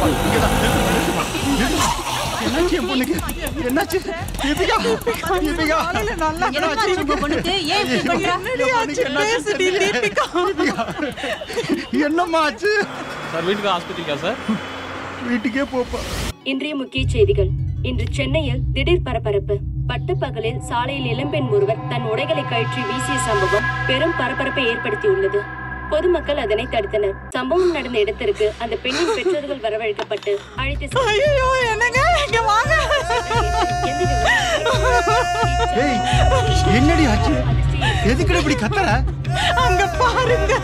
இங்கதான். நிறுத்துமா, நிறுத்துமா. என்னாச்சு என் பொண்ணுக்கு என்னாச்சு தீபிகா தீபிகா என்னாச்சு உங்க பொண்ணுக்கு? ஏன் இப்படி பண்றா? என்னடி ஆச்சு? பேசுடி, தீபிகா. என்னம்மா ஆச்சு சார் வீட்டுக்கு ஆஸ்பத்திரிக்கா சார் வீட்டுக்கே போப்பா இன்றைய முக்கிய செய்திகள் இன்று சென்னையில் திடீர் பரபரப்பு பட்டப்பகலில் சாலையில் இளம்பெண் ஒருவர் தன் உடைகளை கழற்றி வீசிய சம்பவம் பெரும் பரபரப்பை ஏற்படுத்தியுள்ளது பொதுமக்கள் அதனை தடுத்தனர் சம்பவம் நடந்த இடத்திற்கு அந்த பெண்ணின் பெற்றோர்கள் வரவழைக்கப்பட்டு அழைத்து சென்று- ஐயோ என்னங்க இங்க வாங்க எந்த விவரமும் ஏய் என்னடி ஆச்சு எதுக்குடி இப்படி கத்துற அங்க பாருங்க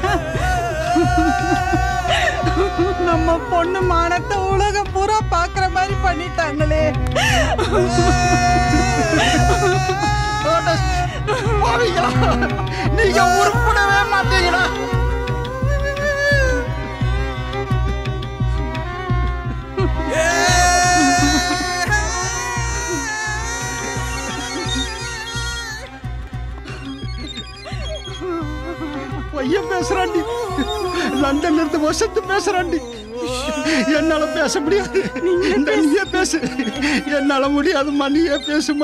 நம்ம பொண்ணு மானத்தை உலகம் பூரா பாக்குற மாதிரி பண்ணிட்டாங்களே பாவிங்களா நீங்க உருப்படவே மாட்டீங்களா பையன் பேசுறாண்டி லண்டன்ல இருந்து வசத்து பேசுறாண்டி என்னால பேச முடியாது இந்த நீயே பேசு என்னால முடியாதும்மா நீயே பேசுமா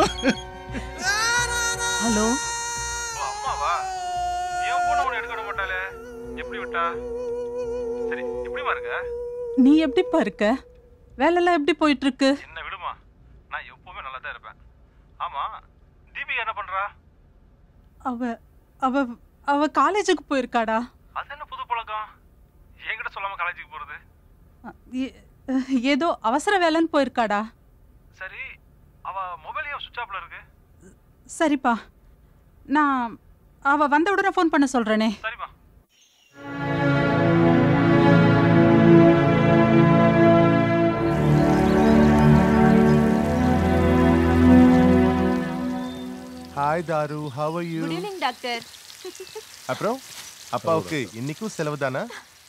ஹலோ அம்மாவா என் போன உன எடுக்க விட மாட்டாளே எப்படி விட்டா சரி எப்படிமா இருக்க நீ எப்படிப்பா இருக்க வேலைலாம் எப்படி போயிட்டு இருக்கு என்ன விடுமா நான் எப்பவுமே நல்லா தான் இருப்பேன் ஆமா தீபிகா என்ன பண்றா அவ அவ அவ காலேஜுக்கு போயிருக்காடா அது என்ன புது பழக்கம் என்கிட்ட சொல்லாம காலேஜுக்கு போறது ஏ- ஏதோ அவசர வேலைன்னு போயிருக்காடா சரி அவ மொபைல் ஏன் சுவிட்ச் ஆஃப்ல இருக்கு சரிப்பா நான் அவ வந்த உடனே ஃபோன் பண்ண சொல்றேனே சரிம்மா hi Tharu how are you good evening doctor அப்புறம் அப்பாவுக்கு இன்னைக்கும் செலவு தானா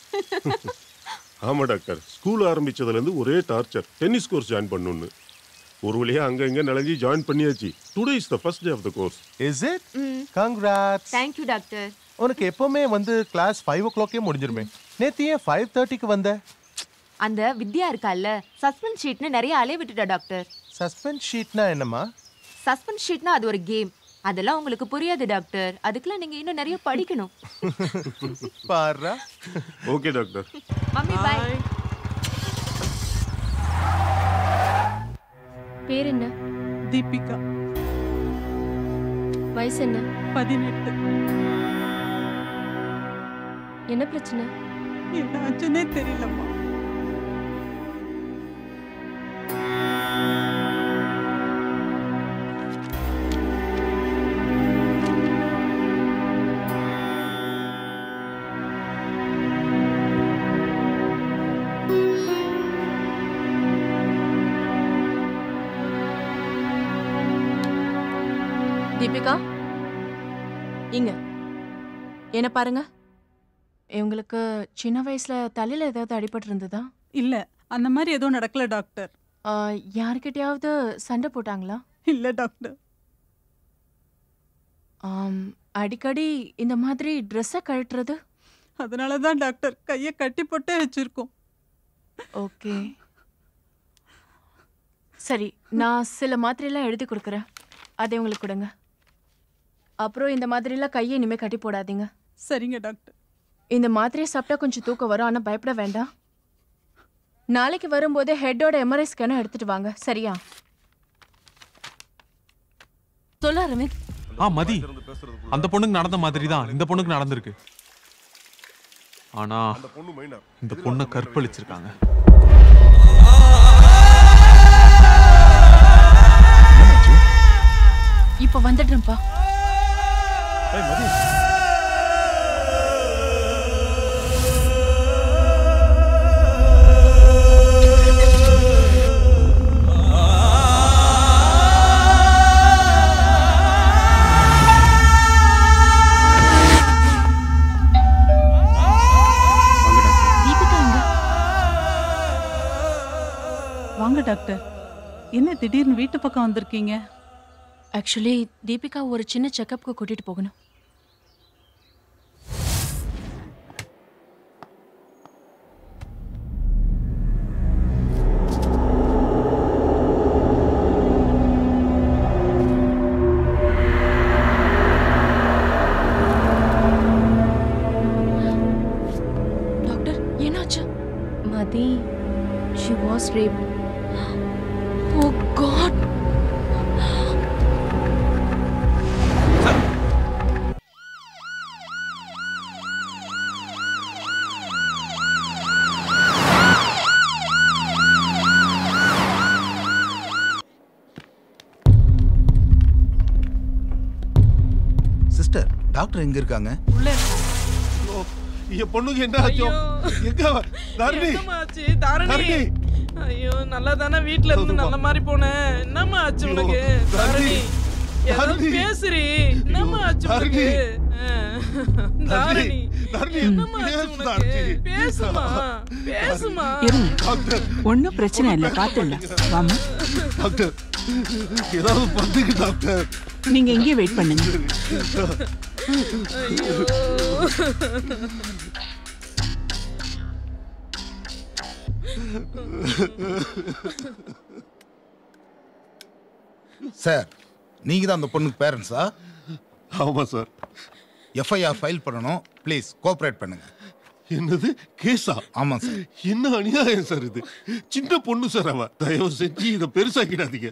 ஆமா டாக்டர் ஸ்கூல் ஆரம்பிச்சதுலேருந்து ஒரே டார்ச்சர் டென்னிஸ் கோர்ஸ் ஜாயின் பண்ணணும்னு ஒரு வழியா அங்க இங்க நலஞ்சி ஜாயின் பண்ணியாச்சு today is the first day of the course is it congrats thank you doctor உனக்கு எப்பவுமே வந்து கிளாஸ் ஃபைவ் ஓ கிளாக்கே முடிஞ்சிருமே நேத்து ஏன் ஃபைவ் தேர்ட்டிக்கு வந்த அந்த வித்யா இருக்கால்ல சஸ்பெண்ட் ஷீட்னு நிறைய அலைய விட்டுட்டா டாக்டர் சஸ்பெண்ட் ஷீட்னா என்னம்மா சஸ்பெண்ட் ஷீட்னா அது ஒரு கேம் அதெல்லாம் உங்களுக்கு புரியாது டாக்டர் அதுக்கெல்லாம் நீங்க இன்னும் நிறைய படிக்கணும் பாருடா ஓகே டாக்டர் மம்மி பாய் பேர் என்ன தீபிகா வயசு என்ன பதினெட்டு என்ன பிரச்சனை என்ன ஆச்சுன்னே தெரியலம்மா தீபிகா இங்க என்ன பாருங்க இவங்களுக்கு சின்ன வயசுல தலையில ஏதாவது அடிபட்டு இருந்ததா இல்ல அந்த மாதிரி எதுவும் நடக்கல டாக்டர் யாருக்கிட்டயாவது சண்டை போட்டாங்களா இல்ல டாக்டர் ஆம், அடிக்கடி இந்த மாதிரி ட்ரெஸ்ஸை கழட்டுறது அதனால தான் டாக்டர் கையை கட்டி போட்டே வச்சிருக்கோம் ஓகே சரி நான் சில மாத்திரையெல்லாம் எழுதி கொடுக்குறேன் அதை உங்களுக்கு கொடுங்க அப்புறம் இந்த மாதிரிலாம் கையை இனிமேல் கட்டி போடாதீங்க சரிங்க டாக்டர் இந்த மாத்திரையை சாப்பிட்டா கொஞ்சம் தூக்கம் வரும் ஆனால் பயப்பட வேண்டாம் நாளைக்கு வரும்போது ஹெட்டோட எம்ஆர்ஐ ஸ்கேனை எடுத்துட்டு வாங்க சரியா சொல்ல அரவிந்த் ஆ மதி அந்த பொண்ணுக்கு நடந்த மாதிரி தான் இந்த பொண்ணுக்கு நடந்திருக்கு ஆனா இந்த பொண்ணை கற்பழிச்சிருக்காங்க இப்போ வந்துடுறேன்ப்பா தீபிகா எங்க வாங்க டாக்டர் என்ன திடீர்னு வீட்டு பக்கம் வந்திருக்கீங்க ஆக்சுவலி தீபிகா ஒரு சின்ன செக்கப்புக்கு கூட்டிட்டு போகணும் was raped. Oh God. Sister doctor எங்க இருக்காங்க என் பொண்ணுக்கு என்ன ஆச்சோ எங்க அவ? தாரிணி என்னம்மா ஆச்சு தாரணி தாரிணி ஐயோ நல்லா தானே வீட்ல இருந்து நல்ல மாதிரி போனேன் என்னம்மா ஆச்சு உனக்கு தாரணி ஏதாவது பேசுறி என்னம்மா ஆச்சு உனக்கு தாரணி தாரிணி என்னம்மா ஆச்சு உனக்கு பேசுமா பேசுமா டாக்டர் ஒன்றும் பிரச்சனை இல்லை பார்த்துடலாம் வாமா டாக்டர் ஏதாவது பண்ணுங்க டாக்டர் நீங்க இங்கே வெயிட் பண்ணுங்க சார் நீங்க தான் அந்த பொண்ணுக்கு பேரண்ட்ஸா ஆமா சார் எஃப்ஐஆர் ஃபைல் பண்ணணும் ப்ளீஸ் கோஆப்ரேட் பண்ணுங்க என்னது கேஸா ஆமா சார் என்ன அநியாயம் சார் இது சின்ன பொண்ணு சார் அவ தயவு செஞ்சு இதை பெருசாக்கிடாதீங்க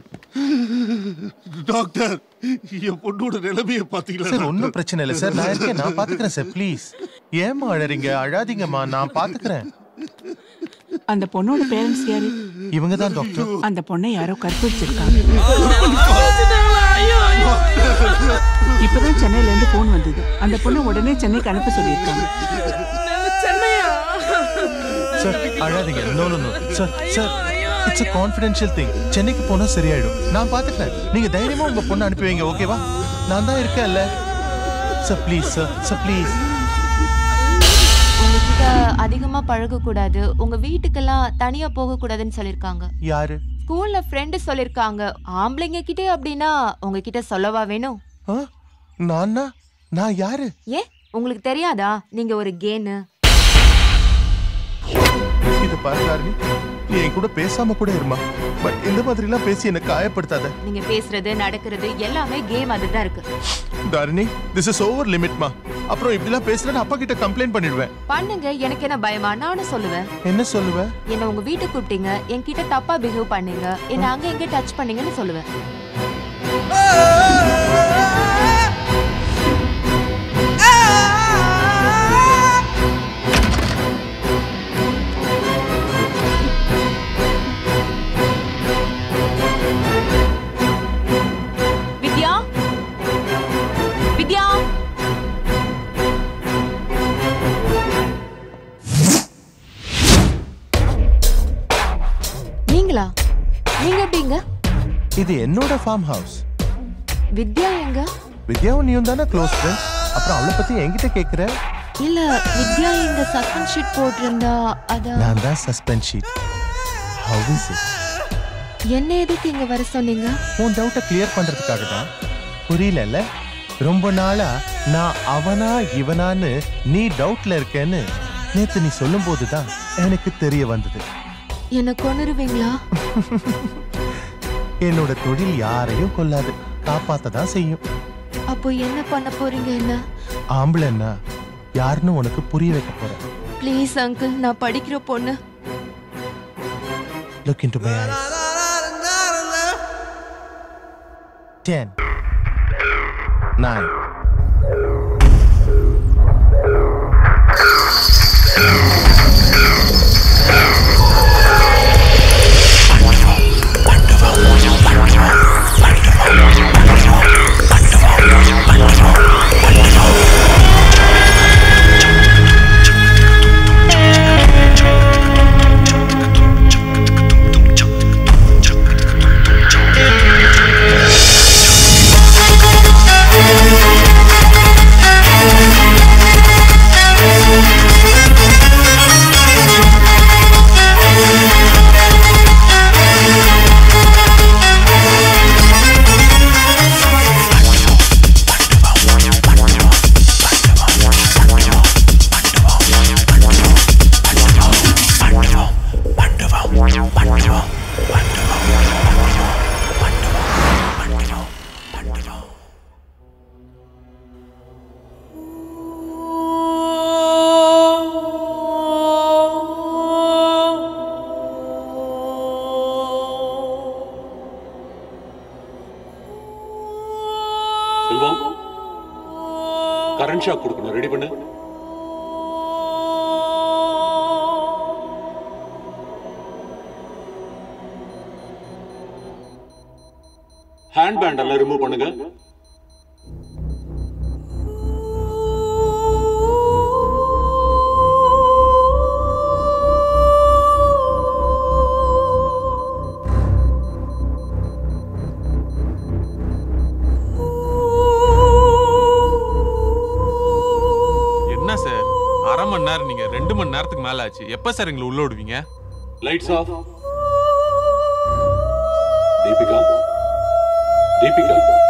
டாக்டர் என் பொண்ணோட நிலைமையை பாத்தீங்களா சார் டாக்டர்? ஒன்றும் பிரச்சனை இல்லை சார் நான் இருக்கேன் நான் பாத்துக்கிறேன் சார் ப்ளீஸ் ஏம்மா அழறீங்க அழாதீங்கம்மா நான் பாத்துக்கிறேன் அந்த பொண்ணோட பேரண்ட்ஸ் யாரு இவங்க தான் டாக்டர் அந்த பொண்ணை யாரோ கற்பழிச்சிருக்காங்க இப்பதான் சென்னையில இருந்து போன் வந்தது அந்த பொண்ணை உடனே சென்னைக்கு அனுப்ப சொல்லியிருக்காங்க சென்னையா சார் அழாதீங்க no no no sir sir it's a confidential thing சென்னைக்கு போனா சரியாயிடும் நான் பாத்துக்கிறேன் நீங்க தைரியமா உங்க பொண்ணை அனுப்பி வைங்க ஓகேவா நான் தான் இருக்கேன்ல sir please sir sir please உங்ககிட்ட அதிகமா பழக கூடாது உங்க வீட்டுக்கெல்லாம் தனியா போக கூடாதுன்னு சொல்லிருக்காங்க யாரு ஸ்கூல்ல ஃப்ரெண்டு சொல்லிருக்காங்க ஆம்பளைங்க கிட்டே அப்படின்னா உங்ககிட்ட சொல்லவா வேணும் ஆ? நானா நான் யாரு ஏன் உங்களுக்கு தெரியாதா நீங்க ஒரு கேனு இது பாரு தாரிணி நீ என் கூட பேசாம கூட இருமா பட் இந்த மாதிரி எல்லாம் பேசி என்ன காயப்படுத்தாத நீங்க பேசுறது நடக்கிறது எல்லாமே கேம் அதுதான் இருக்கு தாரிணி திஸ் இஸ் ஓவர் லிமிட்மா அப்புறம் இப்படிலாம் பேசுனா நான் அப்பா கிட்ட கம்ப்ளைண்ட் பண்ணிடுவேன் பண்ணுங்க எனக்கு என்ன பயமா நானும் சொல்லுவேன் என்ன சொல்லுவ என்ன உங்க வீட்டுக்கு கூப்பிட்டீங்க என்கிட்ட தப்பா பிஹேவ் பண்ணீங்க என்ன அங்க எங்க டச் பண்ணீங்கன்னு சொல்லுவேன் வித்யா வித்யா நீங்களா நீங்க எப்படிங்க இது என்னோட ஃபார்ம் ஹவுஸ் வித்யா எங்க வித்யாவும் நீயும் தானே க்ளோஸ் ஃப்ரெண்ட்ஸ் அப்புறம் அவளை பத்தி என்கிட்ட கேக்குற இல்ல வித்யா இங்க சஸ்பென்ஸ் ஷீட் போட்டிருந்தா அதான் நான் தான் suspense sheet how is it என்ன எதுக்கு இங்க வர சொன்னீங்க உன் டவுட்டை கிளியர் பண்றதுக்காக தான் புரியலல்ல ரொம்ப நாளா நான் அவனா இவனான்னு நீ டவுட்ல இருக்கேன்னு நேத்து நீ சொல்லும்போது தான் எனக்கு தெரிய வந்தது என்ன கொன்னுருவீங்களா என்னோட தொழில் யாரையும் கொல்லாது காப்பாத்த தான் செய்யும் அப்போ என்ன பண்ண போறீங்க என்ன ஆம்பளைன்னா யாருன்னு உனக்கு புரிய வைக்க போறேன் ப்ளீஸ் அங்கிள் நான் படிக்கிற பொண்ணு look into my eyes ten nine shock கொடுக்கணும் ரெடி பண்ணு ஹேண்ட் பேண்ட் எல்லாம் ரிமூவ் பண்ணுங்க என்ன சார் அரை மணி நேரம் நீங்க ரெண்டு மணி நேரத்துக்கு மேல ஆச்சு எப்ப சார் எங்களை உள்ள விடுவீங்க லைட்ஸ் ஆஃப் தீபிகா தீபிகா